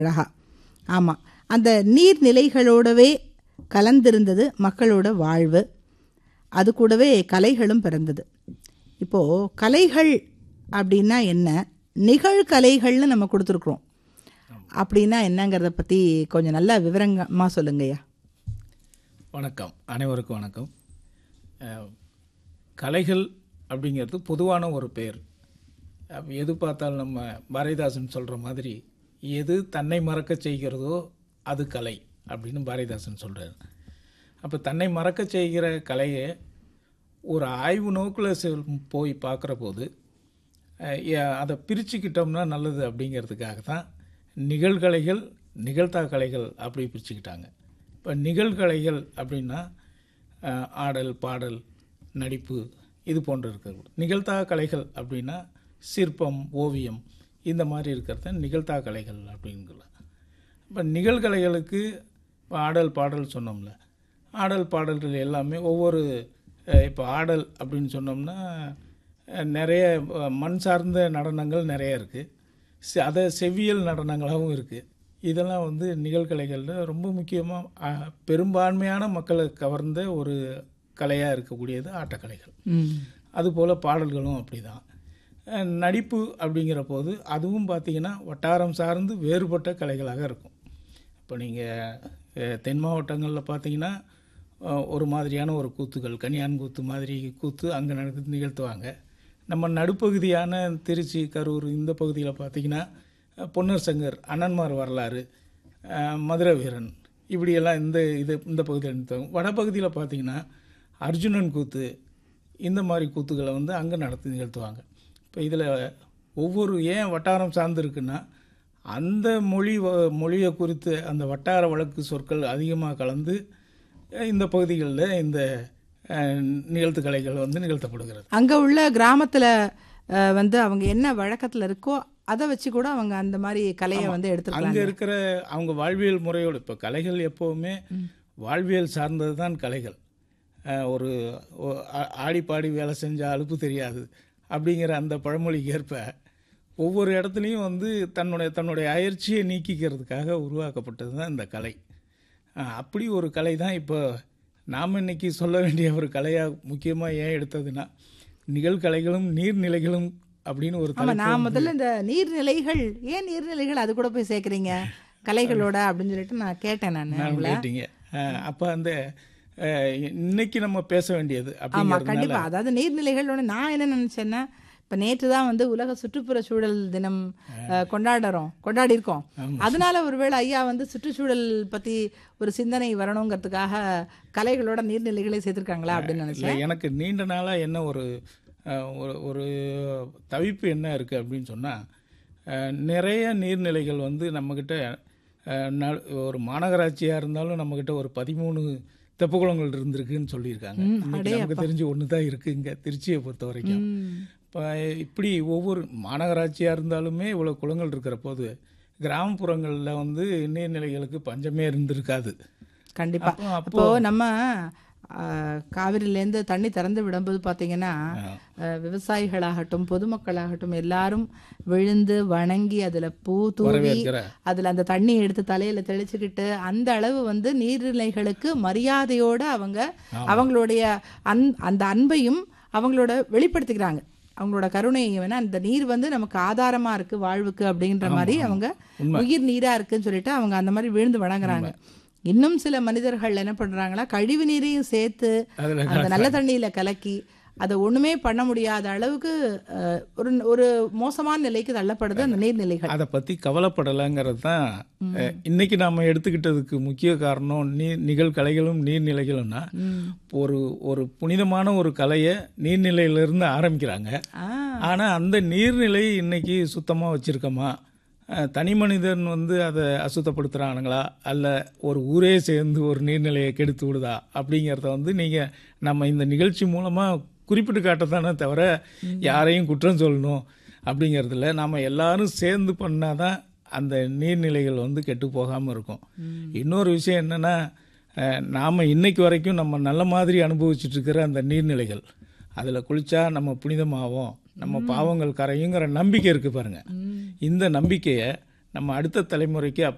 அழகா ஆமாம் அந்த நீர்நிலைகளோடவே கலந்திருந்தது மக்களோட வாழ்வு அது கூடவே கலைகளும் பிறந்தது இப்போது கலைகள் அப்படின்னா என்ன நிகழ்கலைகள்னு நம்ம கொடுத்துருக்குறோம் அப்படின்னா என்னங்கிறத பற்றி கொஞ்சம் நல்லா விவரங்கமாக சொல்லுங்கய்யா வணக்கம் அனைவருக்கும் வணக்கம் அஹ், கலைகள் அப்படிங்கிறது பொதுவான ஒரு பெயர் அப்ப எது பார்த்தாலும் நம்ம பாரதிதாசன் சொல்கிற மாதிரி எது தன்னை மறக்க செய்கிறதோ அது கலை அப்படின்னு பாரதிதாசன் சொல்கிறார் அப்போ தன்னை மறக்க செய்கிற கலையை ஒரு ஆய்வு நோக்கில் செல் போய் பார்க்குற போது அஹ், ஏ- அதை பிரிச்சுக்கிட்டோம்னா நல்லது அப்படிங்கிறதுக்காக தான் நிகழ்கலைகள் நிகழ்த்தா கலைகள் அப்படி பிரிச்சுக்கிட்டாங்க இப்போ நிகழ்கலைகள் அப்படின்னா அஹ், ஆடல் பாடல் நடிப்பு இது போன்று இருக்கிறது நிகழ்த்தா கலைகள் அப்படின்னா சிற்பம் ஓவியம் இந்த மாதிரி இருக்கிறத நிகழ்த்தா கலைகள் அப்படிங்கலாம் இப்போ நிகழ்கலைகளுக்கு இப்போ ஆடல் பாடல் சொன்னோம்ல ஆடல் பாடல்கள் எல்லாமே ஒவ்வொரு அஹ், இப்போ ஆடல் அப்படின்னு சொன்னோம்னா அஹ், நிறைய அஹ், மண் சார்ந்த நடனங்கள் நிறைய இருக்குது அதை செவ்வியல் நடனங்களாகவும் இருக்குது இதெல்லாம் வந்து நிகழ்கலைகளில் ரொம்ப முக்கியமாக பெரும்பான்மையான மக்களை கவர்ந்த ஒரு கலையாக இருக்கக்கூடியது ஆட்டக்கலைகள் ம் அதுபோல் பாடல்களும் அப்படிதான் அஹ் நடிப்பு அப்படிங்கிற போது அதுவும் பார்த்தீங்கன்னா வட்டாரம் சார்ந்து வேறுபட்ட கலைகளாக இருக்கும் இப்போ நீங்கள் தென் மாவட்டங்களில் பார்த்தீங்கன்னா அஹ், ஒரு மாதிரியான ஒரு கூத்துகள் கனியான் கூத்து மாதிரி கூத்து அங்கே நடந்து நிகழ்த்துவாங்க நம்ம நடுப்பகுதியான திருச்சி கரூர் இந்த பகுதியில் பார்த்தீங்கன்னா அஹ், பொன்னர் சங்கர் அண்ணன்மார் வரலாறு அஹ், மதுரை வீரன் இப்படியெல்லாம் இந்த இது இந்த பகுதியில் நிறுத்துவாங்க வடபகுதியில் பார்த்தீங்கன்னா அர்ஜுனன் கூத்து இந்த மாதிரி கூத்துக்களை வந்து அங்கே நடத்தி நிகழ்த்துவாங்க இப்போ இதில் ஒவ்வொரு ஏன் வட்டாரம் சார்ந்து இருக்குன்னா அந்த மொழி வ- மொழியை குறித்து அந்த வட்டார வழக்கு சொற்கள் அதிகமாக கலந்து அஹ், இந்த பகுதிகளில் இந்த அஹ், நிகழ்த்து கலைகள் வந்து நிகழ்த்தப்படுகிறது அங்கே உள்ள கிராமத்தில் வந்து அவங்க என்ன வழக்கத்தில் இருக்கோ அதை வச்சு கூட அவங்க அந்த மாதிரி கலையை வந்து அங்கே எடுத்துருக்காங்க இருக்கிற அவங்க வாழ்வியல் முறையோடு இப்போ கலைகள் எப்போவுமே வாழ்வியல் சார்ந்தது தான் கலைகள் அஹ், ஒரு ஒ- ஆ- ஆடி பாடி வேலை செஞ்ச அலுப்பு தெரியாது அப்படிங்கிற அந்த பழமொழிக்கு ஏற்ப ஒவ்வொரு இடத்துலையும் வந்து தன்னுடைய தன்னுடைய அயற்சியை நீக்கிக்கிறதுக்காக உருவாக்கப்பட்டது தான் இந்த கலை அஹ், அப்படி ஒரு கலை தான் இப்போ நாம் இன்னைக்கு சொல்ல வேண்டிய ஒரு கலையாக முக்கியமாக ஏன் எடுத்ததுன்னா நிகழ்கலைகளும் நீர்நிலைகளும் அப்படின்னு ஒரு ஆமா தலைப்பு நான் முதல்ல இந்த நீர்நிலைகள் ஏன் நீர்நிலைகள் அது கூட போய் சேர்க்குறீங்க கலைகளோட அப்படின்னு சொல்லிட்டு நான் கேட்டேன் நான் நான் உங்களை கேட்டீங்க அப்போ அந்த அஹ், இன்னைக்கு நம்ம பேச வேண்டியது ஆமா அப்படிங்கிறதுனால கண்டிப்பா அதாவது நீர்நிலைகளோட நான் என்ன நினைச்சேன்னா இப்ப நேற்று தான் வந்து உலக சுற்றுப்புற சூழல் தினம் அஹ், கொண்டாடுறோம் கொண்டாடி இருக்கோம் அதனால ஒருவேளை ஐயா வந்து சுற்றுச்சூழல் பத்தி ஒரு சிந்தனை வரணுங்கிறதுக்காக கலைகளோட நீர்நிலைகளை சேர்த்திருக்காங்களா அப்படின்னு நினைச்சேன் இல்லை எனக்கு நீண்ட நாளாக என்ன ஒரு அஹ், ஒரு ஒரு தவிப்பு என்ன இருக்குது அப்படின்னு சொன்னால் நிறைய நீர்நிலைகள் வந்து நம்மக்கிட்ட அஹ், ந- ஒரு மாநகராட்சியாக இருந்தாலும் நம்மக்கிட்ட ஒரு பதிமூணு தெப்பக்குளங்கள் இருந்திருக்குன்னு சொல்லியிருக்காங்க இன்னைக்கு நமக்கு தெரிஞ்சு ஒன்று தான் இருக்குது இங்கே திருச்சியை பொறுத்த வரைக்கும் ம். இப்போ இப்படி ஒவ்வொரு மாநகராட்சியாக இருந்தாலுமே இவ்வளோ குளங்கள் இருக்கிற போது கிராமப்புறங்களில் வந்து நீர்நிலைகளுக்கு பஞ்சமே இருந்திருக்காது கண்டிப்பா அப்போ- அப்போ- அப்போ நம்ம அஹ், காவிரியிலேருந்து தண்ணி திறந்து விடும்போது பார்த்தீங்கன்னா அஹ், விவசாயிகளாகட்டும் பொதுமக்களாகட்டும் எல்லாரும் விழுந்து வணங்கி அதுல பூ தூவி வரவேற்கிற அதுல அந்த தண்ணி எடுத்து தலையில தெளிச்சுக்கிட்டு அந்த அளவு வந்து நீர்நிலைகளுக்கு மரியாதையோட அவங்க அவங்களுடைய அன் அந்த அன்பையும் அவங்களோட வெளிப்படுத்திக்கிறாங்க அவங்களோட கருணையை வேணா அந்த நீர் வந்து நமக்கு ஆதாரமா இருக்கு வாழ்வுக்கு அப்படின்ற மாதிரி அவங்க உயிர் நீரா இருக்குன்னு சொல்லிட்டு அவங்க அந்த மாதிரி விழுந்து வணங்குறாங்க இன்னும் சில மனிதர்கள் என்ன பண்றாங்களா கழிவு நீரையும் சேர்த்து அதில் அந்த நல்ல தண்ணியில கலக்கி அதை ஒண்ணுமே பண்ண முடியாத அளவுக்கு அஹ், ஒரு ஒரு மோசமான நிலைக்கு தள்ளப்படுது அந்த நீர்நிலைகள் அதை பற்றி கவலைப்படலைங்கிறது தான் அஹ், இன்னைக்கு நாம் எடுத்துக்கிட்டதுக்கு முக்கிய காரணம் நீர் நிகழ்கலைகளும் நீர்நிலைகளும்னா ஒரு ஒரு புனிதமான ஒரு கலையை நீர்நிலையிலிருந்து ஆரம்பிக்கிறாங்க ஆ ஆனால் அந்த நீர்நிலை இன்னைக்கு சுத்தமாக வச்சுருக்கோமா தனி மனிதன் வந்து அதை அசுத்தப்படுத்துகிறானுங்களா அல்ல ஒரு ஊரே சேர்ந்து ஒரு நீர்நிலையை கெடுத்து விடுதா அப்படிங்கிறத வந்து நீங்கள் நம்ம இந்த நிகழ்ச்சி மூலமாக குறிப்பிட்டு காட்டத்தானே தவிர யாரையும் குற்றம் சொல்லணும் அப்படிங்கிறதுல நாம் எல்லாரும் சேர்ந்து பண்ணாதான் அந்த நீர்நிலைகள் வந்து கெட்டு போகாமல் இருக்கும் இன்னொரு விஷயம் என்னென்னா நாம் இன்னைக்கு வரைக்கும் நம்ம நல்ல மாதிரி அனுபவிச்சுட்டு இருக்கிற அந்த நீர்நிலைகள் அதில் குளிச்சா நம்ம புனிதமாவோம் நம்ம பாவங்கள் கரையுங்கிற நம்பிக்கை இருக்குது பாருங்க இந்த நம்பிக்கையை நம்ம அடுத்த தலைமுறைக்கு